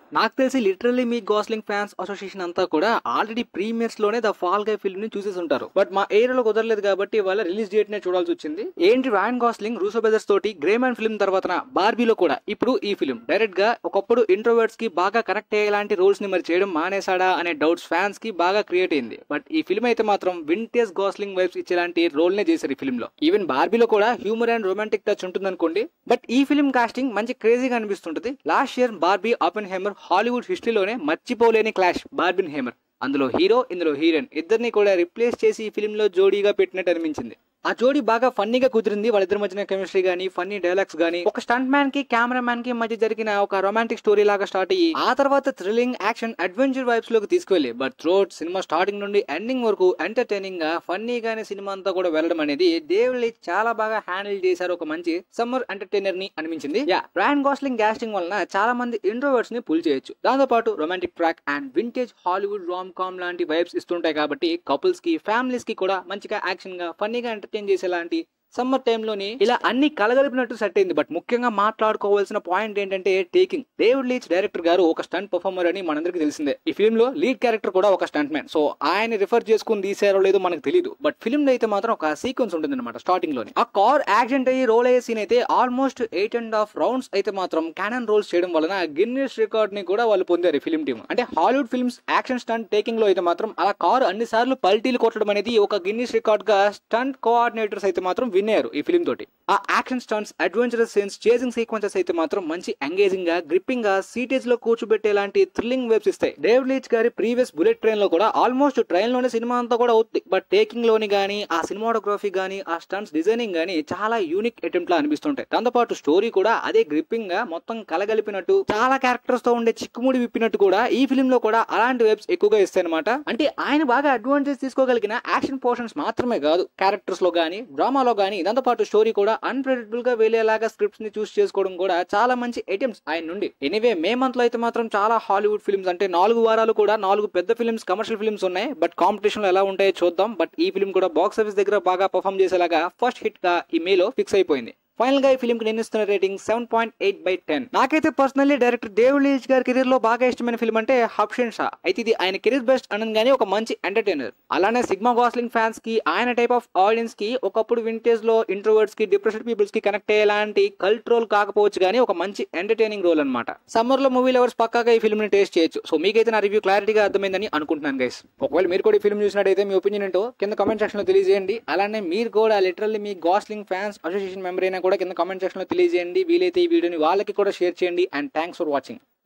నాకు తెలిసి లిటరల్లీ మీ గాస్లింగ్ ఫ్యాన్స్ అసోసియేషన్ అంతా కూడా ఆల్రెడీ ప్రీమియర్స్ లోనే ద ఫాల్ గై ఫిల్మ్ ని చూసేసి ఉంటారు బట్ మా ఏరియాలో కుదరలేదు కాబట్టి వాళ్ళ రిలీజ్ డేట్ నే చూడాల్సి వచ్చింది ఏంటి రాయన్ గాస్లింగ్ రూసో బ్రదర్స్ తోటి గ్రేమాన్ ఫిల్మ్ తర్వాత బార్బీలో కూడా ఇప్పుడు ఈ ఫిల్మ్ డైరెక్ట్ గా ఒకప్పుడు ఇంట్రోవర్ట్స్ కి బాగా కనెక్ట్ అయ్యేలాంటి రోల్స్ ని మరి చేయడం మానేసాడా అనే డౌట్స్ ఫ్యాన్స్ కి బాగా క్రియేట్ అయింది బట్ ఈ ఫిల్మ్ అయితే మాత్రం వింటేజ్ గాస్లింగ్ వైబ్స్ ఇచ్చేలాంటి రోల్ నే చేశారు ఈ ఫిల్మ్ లో ఈవెన్ బార్బీలో కూడా హ్యూమర్ అండ్ రొమాంటిక్ టచ్ ఉంటుంది అనుకోండి బట్ ఈ ఫిల్మ్ కాస్టింగ్ మంచి క్రేజీగా అనిపిస్తుంటది last year Barbie Oppenheimer Hollywood హిస్టరీలోనే మర్చిపోలేని క్లాష్ బార్బిన్ హేమర్ అందులో హీరో ఇందులో హీరోయిన్ ఇద్దరిని కూడా రిప్లేస్ చేసి ఈ ఫిల్మ్ లో జోడీగా పెట్టినట్టు అనిపించింది ఆ జోడీ బాగా ఫన్నీగా కుదిరింది వాళ్ళిద్దరి మధ్యన కెమిస్ట్రీ గానీ ఫన్నీ డైలాగ్స్ గానీ ఒక స్టంట్ మ్యాన్ కి కెమెరా మ్యాన్ కి మధ్య జరిగిన ఒక రొమాంటిక్ స్టోరీ లాగా స్టార్ట్ అయ్యి ఆ తర్వాత థ్రిల్లింగ్ యాక్షన్ అడ్వెంచర్ వైబ్స్ లోకి తీసుకువెళ్ళి బట్ త్రోట్ సినిమా స్టార్టింగ్ నుండి ఎండింగ్ వరకు ఎంటర్టైనింగ్ గా ఫన్నీగానే సినిమా అంతా కూడా వెళ్ళడం అనేది దేవుళ్ళి చాలా బాగా హ్యాండిల్ చేశారు ఒక మంచి సమ్మర్ ఎంటర్టైనర్ ని అనిపించింది యా రాయన్ గాస్లింగ్ క్యాస్టింగ్ వలన చాలా మంది ఇంట్రోవర్ట్స్ ని పుల్ చేయొచ్చు దాంతో పాటు romantic track and vintage Hollywood rom com లాంటి వైబ్స్ ఇస్తుంటాయి కాబట్టి కపుల్స్ కి ఫ్యామిలీస్ కి కూడా మంచిగా యాక్షన్ గా ఫన్నీగా ఎంటర్టైన్ చేసేలాంటి సమ్మర్ టైంలోని ఇలా అన్ని కలగలిపినట్టు సెట్ అయింది బట్ ముఖ్యంగా మాట్లాడుకోవాల్సిన పాయింట్ ఏంటంటే టేకింగ్ డేవిడ్ లీచ్ డైరెక్టర్ గారు ఒక స్టంట్ పర్ఫార్మర్ అని మనందరికీ తెలిసిందే ఈ ఫిల్మ్ లో లీడ్ క్యారెక్టర్ కూడా ఒక స్టంట్ మ్యాన్ సో ఆయన రిఫర్ చేసుకుని తీసారో లేదో మనకు తెలియదు బట్ ఫిల్మ్ లో అయితే మాత్రం ఒక సీక్వెన్స్ ఉంటుంది అనమాట స్టార్టింగ్ లోని ఆ కార్ యాక్సిడెంట్ అయ్యి రోల్ అయ్యే సీన్ అయితే almost eight and half rounds అయితే మాత్రం క్యానన్ రోల్స్ చేయడం వలన గిన్నెస్ రికార్డ్ ని కూడా వాళ్ళు పొందారు ఫిల్మ్ టీమ్ అంటే Hollywood films action stunt taking లో అయితే మాత్రం అలా కారు అన్ని సార్లు పల్టీలు కొట్టడం అనేది ఒక గిన్నెస్ రికార్డ్ గా స్టంట్ కోఆర్డినేటర్స్ అయితే మాత్రం విన్ అయ్యారు ఈ ఫిల్మ్ తోటి ఆ action stunts adventurous scenes chasing sequences అయితే మాత్రం మంచి ఎంగేజింగ్ గా గ్రిప్పింగ్ గా సీటేజ్ లో కూర్చోబెట్టేలాంటి థ్రిల్లింగ్ వేవ్స్ ఇస్తాయి డేవ్ లీచ్ గారి ప్రీవియస్ బుల్లెట్ ట్రైన్ లో కూడా ఆల్మోస్ట్ ట్రైన్ లోనే సినిమా అంతా కూడా అవుతుంది బట్ టేకింగ్ లోని గానీ ఆ సినిమాటోగ్రఫీ గానీ ఆ స్టంట్స్ డిజైనింగ్ గానీ చాలా యూనిక్ అటెంప్ట్ లా అనిపిస్తుంటాయి దాంతో పాటు స్టోరీ కూడా అదే గ్రిప్పింగ్ గా మొత్తం కలగలిపినట్టు చాలా క్యారెక్టర్స్ తో ఉండే చిక్కుముడి విప్పినట్టు కూడా ఈ ఫిల్మ్ లో కూడా అలాంటి వెబ్స్ ఎక్కువగా ఇస్తాయి అనమాట అంటే ఆయన బాగా అడ్వాంటేజ్ తీసుకోగలిగిన యాక్షన్ పోర్షన్స్ మాత్రమే కాదు క్యారెక్టర్స్ లో గానీ డ్రామాలో గానీ దాంతో పాటు స్టోరీ కూడా అన్ప్రెడిక్టబుల్ గా వెళ్ళేలాగా స్క్రిప్ట్స్ ని చూస్ చేసుకోవడం కూడా చాలా మంచి అటెంప్ట్స్ ఆయన నుండి ఎనీవే మే మంత్ లో అయితే మాత్రం చాలా హాలీవుడ్ ఫిల్మ్స్ అంటే నాలుగు వారాలు కూడా నాలుగు పెద్ద ఫిల్మ్స్ కమర్షియల్ ఫిల్మ్స్ ఉన్నాయి బట్ కాంపిటీషన్ లో ఎలా ఉంటాయో చూద్దాం బట్ ఈ ఫిల్మ్ కూడా బాక్స్ ఆఫీస్ దగ్గర బాగా పర్ఫామ్ చేసేలాగా ఫస్ట్ హిట్ గా ఈ మేలో ఫిక్స్ అయిపోయింది ఫైనల్ గా ఈ ఫిల్మ్ కి నేను ఇస్తున్న rating seven point eight by ten నాకైతే పర్సనల్లీ డైరెక్టర్ డేవిడ్ లీచ్ గారి కెరీర్ లో బాగా ఇష్టమైన ఫిల్మ్ అంటే హబ్షన్ షా అయితే ఇది ఆయన కెరీర్ బెస్ట్ అనగానే ఒక మంచి ఎంటర్టైనర్ అలానే సిగ్మా గాస్లింగ్ ఫ్యాన్స్ కి ఆయన టైప్ ఆఫ్ ఆడియన్స్ కి ఒకప్పుడు వింటేజ్ లో ఇంట్రోవర్ట్స్ కి డిప్రెషన్ పీపుల్స్ కి కనెక్ట్ అయ్యేలాంటి కల్ట్ రోల్ కాకపోవచ్చు కానీ ఒక మంచి ఎంటర్టైనింగ్ రోల్ అనమాట సమ్మర్ లో మూవీ లవర్స్ పక్కాగా ఈ ఫిల్మ్ ని టేస్ట్ చేయొచ్చు సో మీకైతే నా రివ్యూ క్లారిటీగా అర్థమైందని అనుకుంటున్నాను గైస్ ఒకవేళ మీరు కూడా ఈ ఫిల్మ్ చూసినట్టయితే మీ ఒపీనియన్ ఏంటో కింద కామెంట్ సెక్షన్ లో తెలియజేయండి అలానే మీరు కూడా లిటరల్లీ మీ గాస్లింగ్ ఫ్యాన్స్ అసోసియేషన్ మెంబర్ అయినా కూడా కింద కామెంట్ సెక్షన్ లో తెలియజేయండి వీలైతే ఈ వీడియోని వాళ్ళకి కూడా షేర్ చేయండి అండ్ థ్యాంక్స్ ఫర్ వాచింగ్